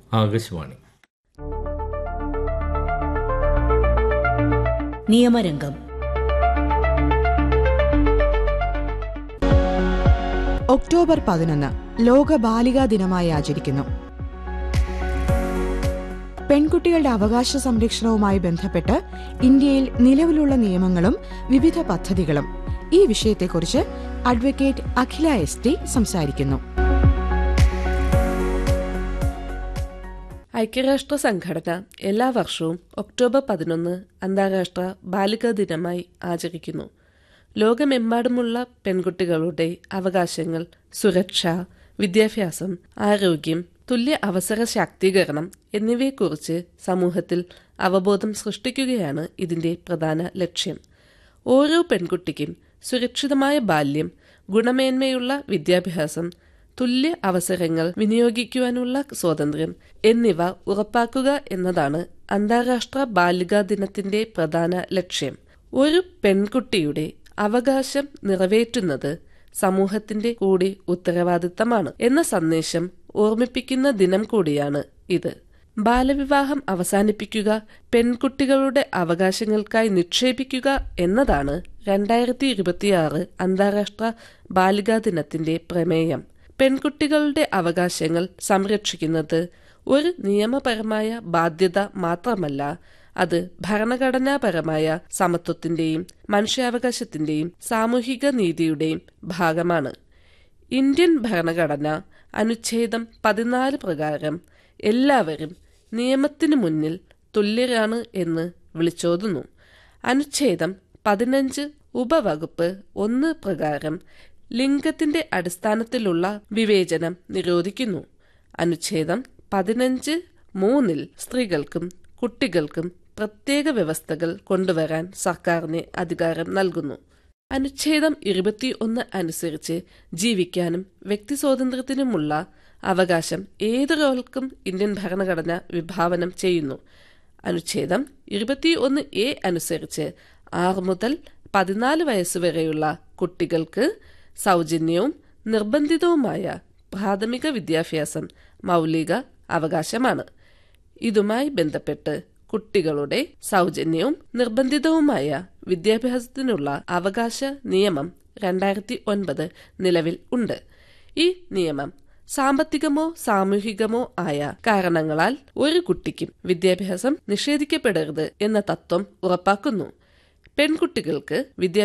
Akashvani നിയമരംഗം October പതിനൊന്ന് ലോക ബാലികാ ദിനമായി ആചരിക്കുന്നു പെൺകുട്ടികളുടെ അവകാശ സംരക്ഷണവുമായി ബന്ധപ്പെട്ട് ഇന്ത്യയിൽ നിലവിലുള്ള നിയമങ്ങളും വിവിധ പദ്ധതികളും ഈ വിഷയത്തെക്കുറിച്ച് അഡ്വക്കേറ്റ് അഖില എസ് ടി സംസാരിക്കുന്നു ഐക്യരാഷ്ട്ര സംഘടന എല്ലാ വർഷവും ഒക്ടോബർ പതിനൊന്ന് അന്താരാഷ്ട്ര ബാലികാ ദിനമായി ആചരിക്കുന്നു ലോകമെമ്പാടുമുള്ള പെൺകുട്ടികളുടെ അവകാശങ്ങൾ സുരക്ഷ വിദ്യാഭ്യാസം ആരോഗ്യം തുല്യ അവസര ശാക്തീകരണം എന്നിവയെക്കുറിച്ച് സമൂഹത്തിൽ അവബോധം സൃഷ്ടിക്കുകയാണ് ഇതിന്റെ പ്രധാന ലക്ഷ്യം ഓരോ പെൺകുട്ടിക്കും സുരക്ഷിതമായ ബാല്യം ഗുണമേന്മയുള്ള വിദ്യാഭ്യാസം തുല്യ അവസരങ്ങൾ വിനിയോഗിക്കുവാനുള്ള സ്വാതന്ത്ര്യം എന്നിവ ഉറപ്പാക്കുക എന്നതാണ് അന്താരാഷ്ട്ര ബാലികാ ദിനത്തിന്റെ പ്രധാന ലക്ഷ്യം ഒരു പെൺകുട്ടിയുടെ അവകാശം നിറവേറ്റുന്നത് സമൂഹത്തിന്റെ കൂടി ഉത്തരവാദിത്തമാണ് എന്ന സന്ദേശം ഓർമ്മിപ്പിക്കുന്ന ദിനം കൂടിയാണ് ഇത് ബാലവിവാഹം അവസാനിപ്പിക്കുക പെൺകുട്ടികളുടെ അവകാശങ്ങൾക്കായി നിക്ഷേപിക്കുക എന്നതാണ് രണ്ടായിരത്തി ഇരുപത്തിയാറ് അന്താരാഷ്ട്ര ബാലികാ ദിനത്തിന്റെ പ്രമേയം പെൺകുട്ടികളുടെ അവകാശങ്ങൾ സംരക്ഷിക്കുന്നത് ഒരു നിയമപരമായ ബാധ്യത മാത്രമല്ല അത് ഭരണഘടനാപരമായ സമത്വത്തിന്റെയും മനുഷ്യാവകാശത്തിന്റെയും സാമൂഹിക നീതിയുടെയും ഭാഗമാണ് ഇന്ത്യൻ ഭരണഘടന അനുച്ഛേദം പതിനാല് പ്രകാരം എല്ലാവരും നിയമത്തിനു മുന്നിൽ തുല്യരാണ് എന്ന് വിളിച്ചോതുന്നു അനുച്ഛേദം പതിനഞ്ച് ഉപവകുപ്പ് ഒന്ന് പ്രകാരം ലിംഗത്തിന്റെ അടിസ്ഥാനത്തിലുള്ള വിവേചനം നിരോധിക്കുന്നു അനുച്ഛേദം പതിനഞ്ച് മൂന്നിൽ സ്ത്രീകൾക്കും കുട്ടികൾക്കും പ്രത്യേക വ്യവസ്ഥകൾ കൊണ്ടുവരാൻ സർക്കാരിന് അധികാരം നൽകുന്നു അനുച്ഛേദം ഇരുപത്തി ഒന്ന് അനുസരിച്ച് ജീവിക്കാനും വ്യക്തി സ്വാതന്ത്ര്യത്തിനുമുള്ള അവകാശം ഏതൊരാൾക്കും ഇന്ത്യൻ ഭരണഘടന വിഭാവനം ചെയ്യുന്നു അനുച്ഛേദം ഇരുപത്തി ഒന്ന് എ അനുസരിച്ച് ആറ് മുതൽ പതിനാല് വയസ്സുവരെയുള്ള കുട്ടികൾക്ക് സൗജന്യവും നിർബന്ധിതവുമായ പ്രാഥമിക വിദ്യാഭ്യാസം മൗലിക അവകാശമാണ് ഇതുമായി ബന്ധപ്പെട്ട് കുട്ടികളുടെ സൗജന്യവും നിർബന്ധിതവുമായ വിദ്യാഭ്യാസത്തിനുള്ള അവകാശ നിയമം രണ്ടായിരത്തി ഒൻപത് നിലവിൽ ഉണ്ട് ഈ നിയമം സാമ്പത്തികമോ സാമൂഹികമോ ആയ കാരണങ്ങളാൽ ഒരു കുട്ടിക്കും വിദ്യാഭ്യാസം നിഷേധിക്കപ്പെടരുത് എന്ന തത്വം ഉറപ്പാക്കുന്നു പെൺകുട്ടികൾക്ക് വിദ്യാഭ്യാസം